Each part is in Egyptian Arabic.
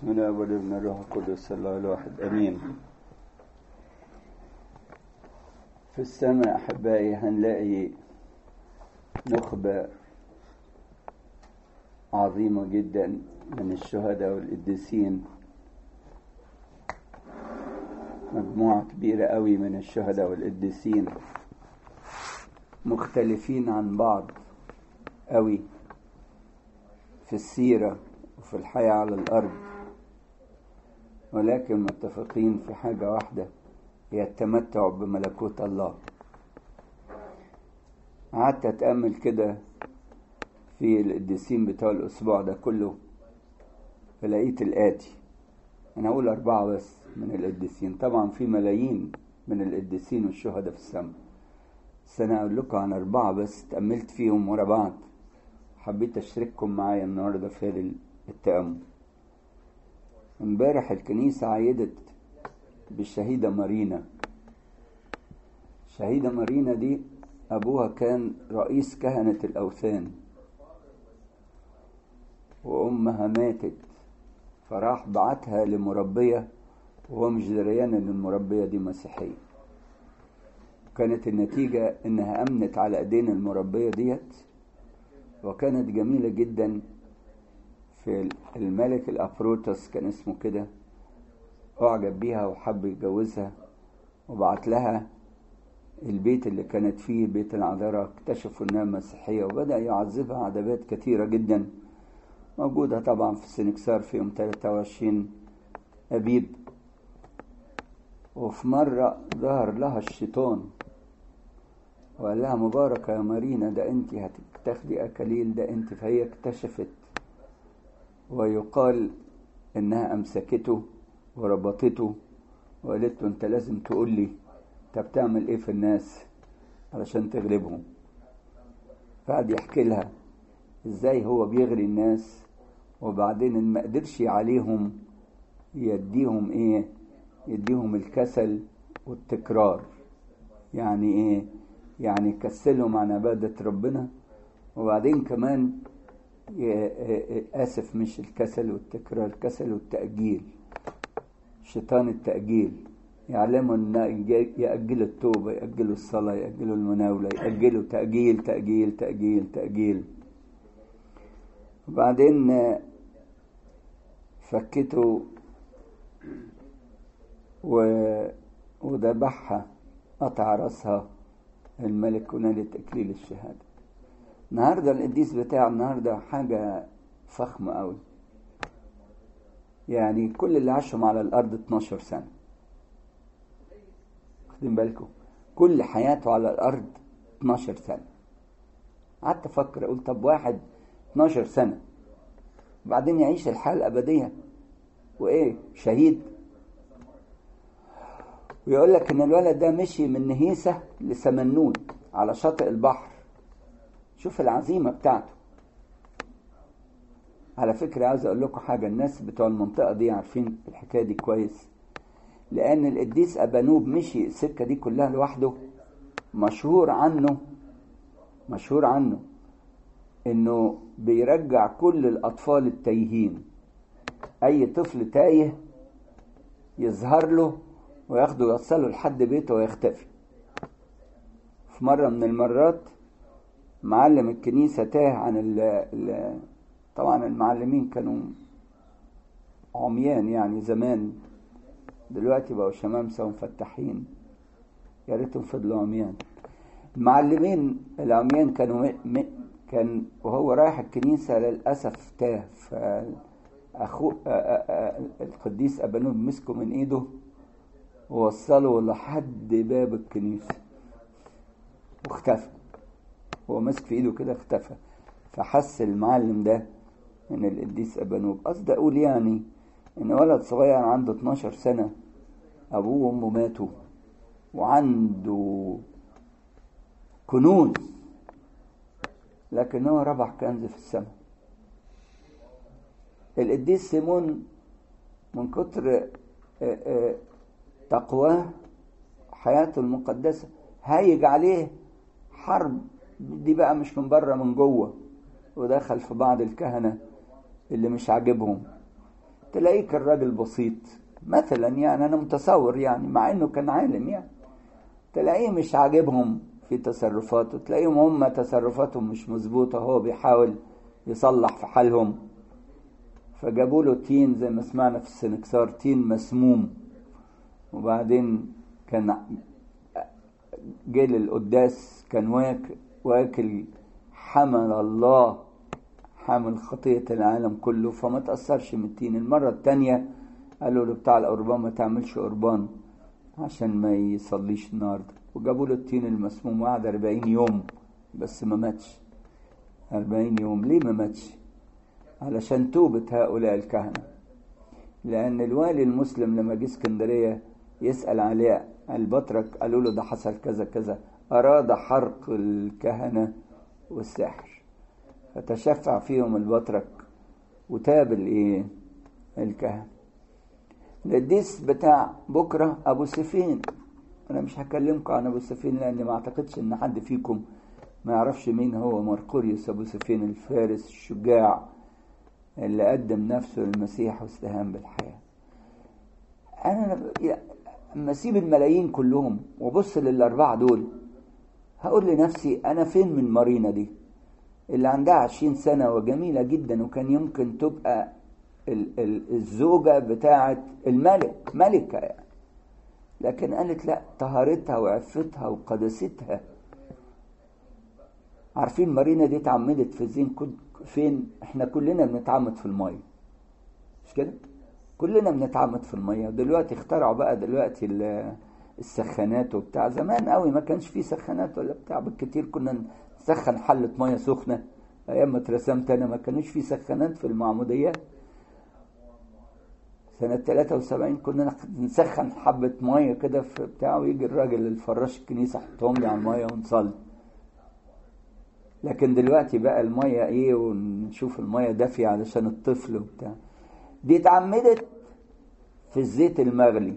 بسم الله والابن الروح القدس الله الواحد امين في السماء احبائي هنلاقي نخبه عظيمه جدا من الشهداء والقديسين مجموعه كبيره قوي من الشهداء والقديسين مختلفين عن بعض قوي في السيره وفي الحياه على الارض ولكن متفقين في حاجة واحدة هي التمتع بملكوت الله قعدت أتأمل كده في القديسين بتوع الأسبوع ده كله فلقيت الآتي أنا أقول أربعة بس من القديسين طبعا في ملايين من القديسين والشهداء في السماء بس أنا أقول لكم عن أربعة بس تأملت فيهم ورا بعض حبيت أشارككم معايا النهاردة في التأمل امبارح الكنيسة عيدت بالشهيدة مارينا الشهيدة مارينا دي أبوها كان رئيس كهنة الأوثان وأمها ماتت فراح بعتها لمربية وهو مش دريان إن المربية دي مسيحية كانت النتيجة إنها أمنت على إيدين المربية ديت وكانت جميلة جدا في الملك الأفروتس كان اسمه كده أعجب بيها وحب يتجوزها وبعت لها البيت اللي كانت فيه بيت العذراء اكتشفوا انها مسيحية وبدأ يعذبها عذابات كثيرة جدا موجودة طبعا في السنكسار في يوم 23 أبيب وفي مرة ظهر لها الشيطان وقال لها مباركة يا مارينا ده انت هتاخدي أكاليل ده انت فهي اكتشفت ويقال انها امسكته وربطته وقالت له انت لازم تقول لي انت بتعمل ايه في الناس علشان تغلبهم فقعد يحكي لها ازاي هو بيغري الناس وبعدين ان ما قدرش عليهم يديهم ايه يديهم الكسل والتكرار يعني ايه يعني يكسلهم عن عبادة ربنا وبعدين كمان آسف مش الكسل والتكرار الكسل والتأجيل شيطان التأجيل يعلموا أن يأجلوا التوبة يأجلوا الصلاة يأجلوا المناولة يأجلوا تأجيل تأجيل تأجيل تأجيل وبعدين فكته و... وذبحها قطع راسها الملك ونالت إكليل الشهاده النهارده القديس بتاع النهارده حاجة فخمة قوي يعني كل اللي عاشهم على الأرض 12 سنة واخدين بالكم كل حياته على الأرض 12 سنة قعدت أفكر أقول طب واحد 12 سنة وبعدين يعيش الحياة الأبدية وإيه شهيد ويقول لك إن الولد ده مشي من نهيسة لسمنود على شاطئ البحر شوف العزيمة بتاعته على فكرة عايز أقول لكم حاجة الناس بتوع المنطقة دي عارفين الحكاية دي كويس لأن القديس أبانوب مشي السكة دي كلها لوحده مشهور عنه مشهور عنه إنه بيرجع كل الأطفال التايهين أي طفل تايه يظهر له وياخده يوصله لحد بيته ويختفي في مرة من المرات معلم الكنيسة تاه عن ال ال طبعا المعلمين كانوا عميان يعني زمان دلوقتي بقوا شمامسة ومفتحين يا ريتهم فضلوا عميان المعلمين العميان كانوا م... م... كان وهو رايح الكنيسة للأسف تاه فأخوه القديس أبانوب مسكه من إيده ووصله لحد باب الكنيسة واختفى هو ماسك في ايده كده اختفى فحس المعلم ده من القديس ابانوب قصدي اقول يعني ان ولد صغير عنده 12 سنة ابوه وامه ماتوا وعنده كنوز لكن هو ربح كنز في السماء القديس سيمون من كتر تقواه حياته المقدسة هايج عليه حرب دي بقى مش من بره من جوه ودخل في بعض الكهنة اللي مش عاجبهم تلاقيك الراجل بسيط مثلا يعني انا متصور يعني مع انه كان عالم يعني تلاقيه مش عاجبهم في تصرفاته تلاقيهم هم تصرفاتهم مش مظبوطه هو بيحاول يصلح في حالهم فجابوا له تين زي ما سمعنا في السنكسار تين مسموم وبعدين كان جه للقداس كان واكل واكل حمل الله حامل خطية العالم كله فما تأثرش من التين المرة التانية قالوا له بتاع القربان ما تعملش قربان عشان ما يصليش النهاردة وجابوا له التين المسموم وقعد أربعين يوم بس ما ماتش أربعين يوم ليه ما ماتش علشان توبة هؤلاء الكهنة لأن الوالي المسلم لما جه اسكندرية يسأل عليه البطرك قالوا له ده حصل كذا كذا أراد حرق الكهنة والسحر فتشفع فيهم البطرك وتاب الايه الكهنة القديس بتاع بكرة أبو سفين أنا مش هكلمكم عن أبو سفين لأن ما أعتقدش إن حد فيكم ما يعرفش مين هو مرقوريوس أبو سفين الفارس الشجاع اللي قدم نفسه للمسيح واستهان بالحياة أنا أما أسيب الملايين كلهم وأبص للأربعة دول هقول لنفسي أنا فين من مارينا دي اللي عندها عشرين سنة وجميلة جدا وكان يمكن تبقى الزوجة بتاعة الملك ملكة يعني لكن قالت لا طهارتها وعفتها وقداستها عارفين مارينا دي اتعمدت في زين فين احنا كلنا بنتعمد في المية مش كده كلنا بنتعمد في المية دلوقتي اخترعوا بقى دلوقتي السخانات وبتاع زمان قوي ما كانش فيه سخانات ولا بتاع بالكتير كنا نسخن حلة مية سخنة ايام ما اترسمت انا ما كانوش فيه سخانات في المعموديات سنة 73 كنا نسخن حبة مية كده في بتاع ويجي الراجل الفراش الكنيسة يحطهم لي على المية ونصلي لكن دلوقتي بقى المية ايه ونشوف المية دافية علشان الطفل وبتاع دي اتعمدت في الزيت المغلي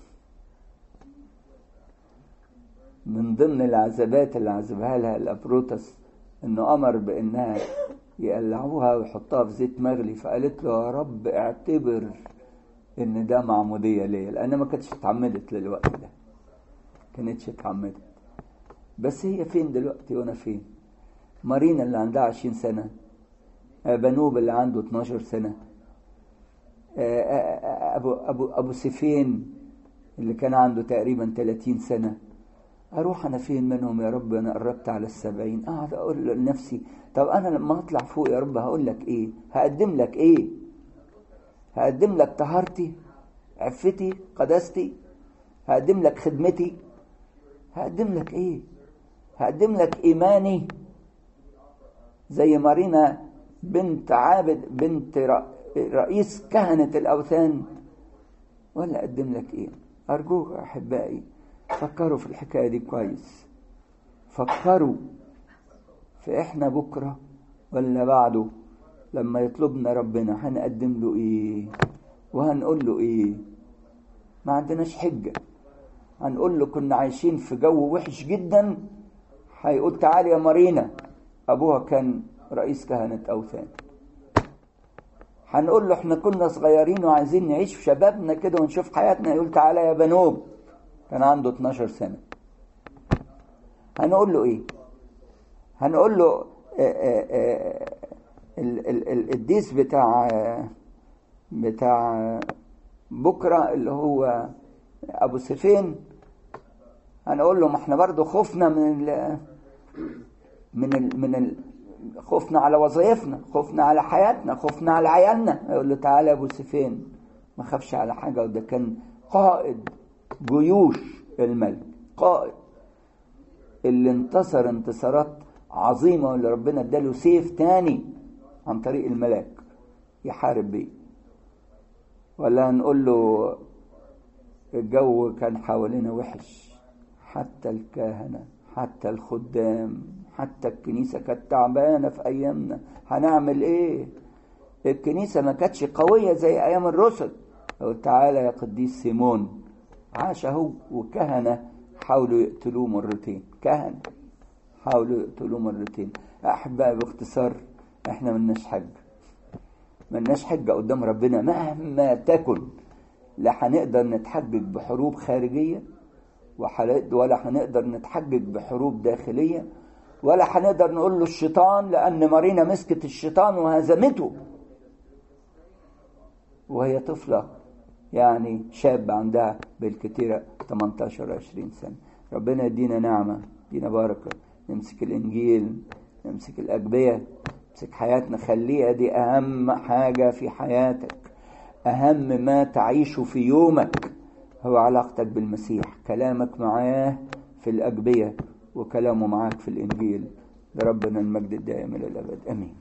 من ضمن العذابات اللي عذبها لها الابروتس انه امر بانها يقلعوها ويحطوها في زيت مغلي فقالت له يا رب اعتبر ان ده معموديه ليا لان ما كانتش اتعمدت للوقت ده كانتش اتعمدت بس هي فين دلوقتي وانا فين مارينا اللي عندها عشرين سنه بنوب اللي عنده 12 سنه ابو ابو ابو سيفين اللي كان عنده تقريبا 30 سنه اروح انا فين منهم يا رب انا قربت على السبعين اقعد اقول لنفسي طب انا لما اطلع فوق يا رب هقول لك ايه هقدم لك ايه هقدم لك طهارتي عفتي قداستي هقدم لك خدمتي هقدم لك ايه هقدم لك ايماني زي مارينا بنت عابد بنت رئيس كهنة الأوثان ولا أقدم لك إيه أرجوك أحبائي فكروا في الحكاية دي كويس فكروا في إحنا بكرة ولا بعده لما يطلبنا ربنا هنقدم له إيه وهنقول له إيه ما عندناش حجة هنقول له كنا عايشين في جو وحش جدا هيقول تعالي يا مارينا أبوها كان رئيس كهنة أوثان هنقول له احنا كنا صغيرين وعايزين نعيش في شبابنا كده ونشوف حياتنا يقول تعالى يا بنوب كان عنده 12 سنة هنقول له ايه هنقول له القديس بتاع بتاع بكرة اللي هو أبو سفين هنقول له ما احنا برضه خفنا من ال من ال من ال خفنا على وظائفنا خفنا على حياتنا خفنا على عيالنا يقول له تعالى يا ابو سفين ما خافش على حاجه وده كان قائد جيوش الملك قائد اللي انتصر انتصارات عظيمه واللي ربنا اداله سيف تاني عن طريق الملاك يحارب بيه ولا نقول له الجو كان حوالينا وحش حتى الكهنه حتى الخدام حتى الكنيسة كانت تعبانة في أيامنا هنعمل إيه الكنيسة ما كانتش قوية زي أيام الرسل قلت تعالى يا قديس سيمون عاش هو وكهنة حاولوا يقتلوه مرتين كهنة حاولوا يقتلوه مرتين أحبائي باختصار إحنا ملناش حاجة ملناش حجة قدام ربنا مهما تكن لا هنقدر نتحجج بحروب خارجية ولا هنقدر نتحجج بحروب داخلية ولا هنقدر نقول له الشيطان لأن مارينا مسكت الشيطان وهزمته وهي طفلة يعني شاب عندها بالكثير 18 20 سنة ربنا يدينا نعمة يدينا بركة نمسك الإنجيل نمسك الأجبية نمسك حياتنا خليها دي أهم حاجة في حياتك أهم ما تعيشه في يومك هو علاقتك بالمسيح كلامك معاه في الأجبية وكلامه معاك في الإنجيل لربنا المجد الدائم إلى الأبد أمين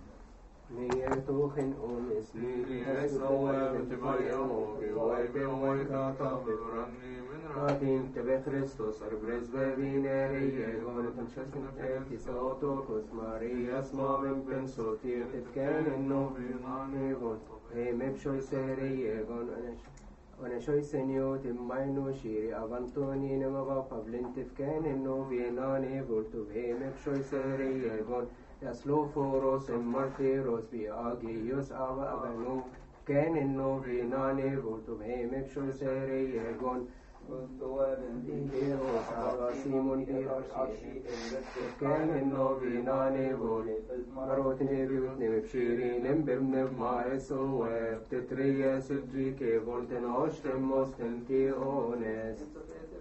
Radim tebe Christus arbres bevinere Jegon konchaskin teltis autokos Marias mamim pensotir Tefkenen novinane von Hemep shoisere Jegon ونشوي سنيوت ماينو شيري أغانتوني نمغا قبل تفكان إنو فيناني قلتو بهيمك شوي سيري يقول يسلو فوروس مرتيروس بي آجيوس أغا أغنو كان إنو فيناني قلتو بهيمك شوي سيري يقول سيمون كان إنه بيناني بولي مروتني بيوتني بشيرين بمن بمارسو وبتتريا سجي كي بولتن عشتم مستنتي أونس